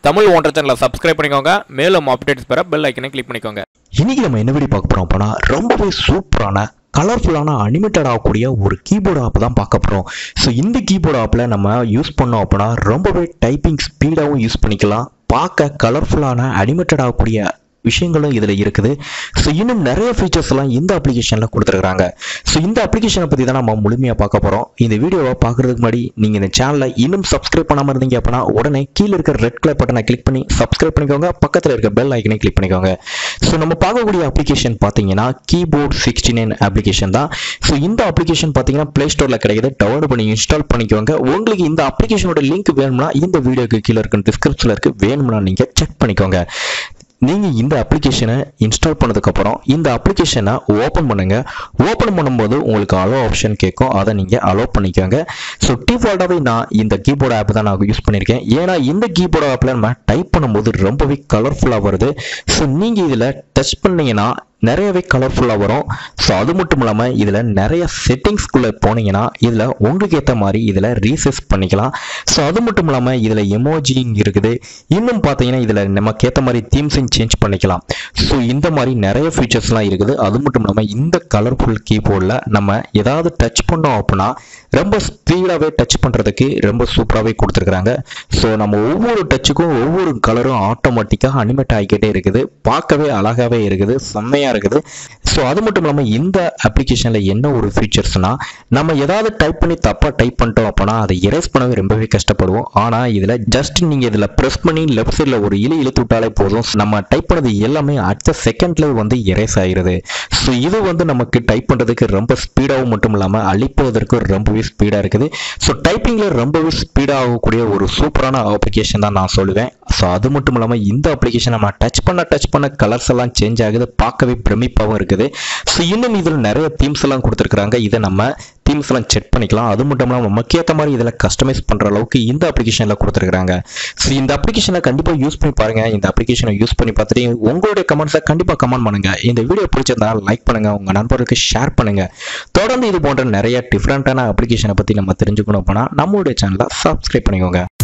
தமிழ் ஒன்றரை சேனலை சப்ஸ்கிரைப் பண்ணிக்கோங்க மேலும் அப்டேட்ஸ் பெற பெல் ஐக்கனை கிளிக் பண்ணிக்கோங்க இன்னைக்கு நம்ம என்ன வீடியோ பார்க்க போறோம் அப்படின்னா ரொம்பவே சூப்பரான கலர்ஃபுல்லான அனிமேட்டட் ஆகக்கூடிய ஒரு கீபோர்டு ஆப் தான் பார்க்க போகிறோம் ஸோ இந்த கீபோர்டு ஆப்பில் நம்ம யூஸ் பண்ணோம் அப்படின்னா ரொம்பவே டைப்பிங் ஸ்பீடாகவும் யூஸ் பண்ணிக்கலாம் பார்க்க கலர்ஃபுல்லான அனிமேட்டட் ஆகக்கூடிய விஷயங்களும் இதில் இருக்குது ஸோ இன்னும் நிறைய ஃபீச்சர்ஸ் எல்லாம் இந்த அப்ளிகேஷனில் கொடுத்துருக்காங்க ஸோ இந்த அப்ளிகேஷனை பற்றி தான் நம்ம முழுமையாக பார்க்க போகிறோம் இந்த வீடியோவை பார்க்குறதுக்கு முன்னாடி நீங்கள் இந்த சேனலை இன்னும் சப்ஸ்கிரைப் பண்ணாமல் இருந்தீங்க அப்படின்னா உடனே கீழே இருக்கிற ரெட் கலர் பட்டனை கிளிக் பண்ணி சப்ஸ்கிரைப் பண்ணிக்கோங்க பக்கத்தில் இருக்க பெல் ஐக்கனை கிளிக் பண்ணிக்கோங்க ஸோ நம்ம பார்க்கக்கூடிய அப்ளிகேஷன் பார்த்தீங்கன்னா கீபோர்ட் சிக்ஸ்டி நைன் அப்ளிகேஷன் தான் ஸோ இந்த அப்ளிகேஷன் பார்த்தீங்கன்னா ப்ளே ஸ்டோரில் கிடைக்குது டவுன்லோட் பண்ணி இன்ஸ்டால் பண்ணிக்கோங்க உங்களுக்கு இந்த அப்ளிகேஷனோட லிங்க் வேணும்னா இந்த வீடியோக்கு கீழே இருக்க டிஸ்கிரிப்ஷனில் இருக்கு வேணும்னா நீங்கள் செக் பண்ணிக்கோங்க நீங்கள் இந்த அப்ளிகேஷனை இன்ஸ்டால் பண்ணதுக்கப்புறம் இந்த அப்ளிகேஷனை ஓப்பன் பண்ணுங்க ஓப்பன் பண்ணும்போது உங்களுக்கு அலோ ஆப்ஷன் கேட்கும் அதை நீங்கள் அலோ பண்ணிக்கோங்க ஸோ டிஃபால்ட்டாகவே நான் இந்த கீபோர்டு ஆப் தான் நான் யூஸ் பண்ணியிருக்கேன் ஏன்னா இந்த கீபோர்டு ஆப்பில் நம்ம டைப் பண்ணும்போது ரொம்பவே கலர்ஃபுல்லாக வருது ஸோ நீங்கள் இதில் டச் பண்ணீங்கன்னா நிறையவே கலர்ஃபுல்லாக வரும் ஸோ அது மட்டும் இல்லாமல் இதில் நிறைய செட்டிங்ஸ்குள்ளே போனீங்கன்னா இதில் உங்களுக்கு ஏற்ற மாதிரி இதில் ரீசெஸ் பண்ணிக்கலாம் ஸோ அது மட்டும் இல்லாமல் இதில் எமோஜிங் இருக்குது இன்னும் பார்த்தீங்கன்னா இதில் நமக்கு ஏற்ற மாதிரி தீம்ஸையும் சேஞ்ச் பண்ணிக்கலாம் ஸோ இந்த மாதிரி நிறைய ஃபீச்சர்ஸ்லாம் இருக்குது அது மட்டும் இல்லாமல் இந்த கலர்ஃபுல் கீபோர்டில் நம்ம ஏதாவது டச் பண்ணோம் அப்படின்னா ரொம்ப ஸ்பீடாகவே டச் பண்ணுறதுக்கு ரொம்ப சூப்பராகவே கொடுத்துருக்குறாங்க ஸோ நம்ம ஒவ்வொரு டச்சுக்கும் ஒவ்வொரு கலரும் ஆட்டோமேட்டிக்காக அனிமேட் ஆகிக்கிட்டே இருக்குது பார்க்கவே அழகாகவே இருக்குது செம்மையாக இருக்குது ஸோ அது மட்டும் இல்லாமல் இந்த அப்ளிகேஷனில் என்ன ஒரு ஃபீச்சர்ஸ்னால் நம்ம ஏதாவது டைப் பண்ணி தப்பாக டைப் பண்ணிட்டோம் அப்படின்னா அதை எரேஸ் பண்ணவே ரொம்பவே கஷ்டப்படுவோம் ஆனால் இதில் ஜஸ்ட் நீங்கள் இதில் ப்ரெஸ் பண்ணி லெஃப்ட் சைடில் ஒரு இழு இழுத்து விட்டாலே போதும் நம்ம டைப் பண்ணது எல்லாமே அடுத்த செகண்ட்ல வந்து எரேஸ் ஆகிருது ஸோ இது வந்து நமக்கு டைப் பண்ணுறதுக்கு ரொம்ப ஸ்பீடாகவும் மட்டும் இல்லாமல் அழிப்பதற்கு ரொம்பவே ஸ்பீடாக இருக்குது ஸோ டைப்பிங்கில் ரொம்பவே ஸ்பீடாக ஆகக்கூடிய ஒரு சூப்பரான அப்ளிகேஷன் தான் நான் சொல்லுவேன் ஸோ அது மட்டும் இல்லாமல் இந்த அப்ளிகேஷன் நம்ம டச் பண்ண டச் பண்ண கலர்ஸ் எல்லாம் சேஞ்ச் ஆகுது பார்க்கவே பிரமிப்பாகவும் இருக்குது ஸோ இன்னும் இதில் நிறைய தீம்ஸ் எல்லாம் கொடுத்துருக்குறாங்க இதை நம்ம தீம்ஸ் எல்லாம் செக் பண்ணிக்கலாம் அது மட்டும் இல்லாமல் நமக்கு ஏற்ற மாதிரி இதில் கஸ்டமைஸ் பண்ணுற அளவுக்கு இந்த அப்ளிகேஷனில் கொடுத்துருக்காங்க ஸோ இந்த அப்ளிகேஷனை கண்டிப்பாக யூஸ் பண்ணி பாருங்க இந்த அப்ளிகேஷனை யூஸ் பண்ணி பார்த்துட்டு உங்களுடைய கமெண்ட்ஸை கண்டிப்பாக கமெண்ட் பண்ணுங்க இந்த வீடியோ பிடிச்சிருந்தா லைக் பண்ணுங்க உங்க நண்பர்களுக்கு ஷேர் பண்ணுங்க தொடர்ந்து இது போன்ற நிறைய டிஃப்ரெண்ட்டான அப்ளிகேஷனை பற்றி நம்ம தெரிஞ்சுக்கணும் அப்படின்னா நம்மளுடைய சேனலை சப்ஸ்கிரைப் பண்ணிக்கோங்க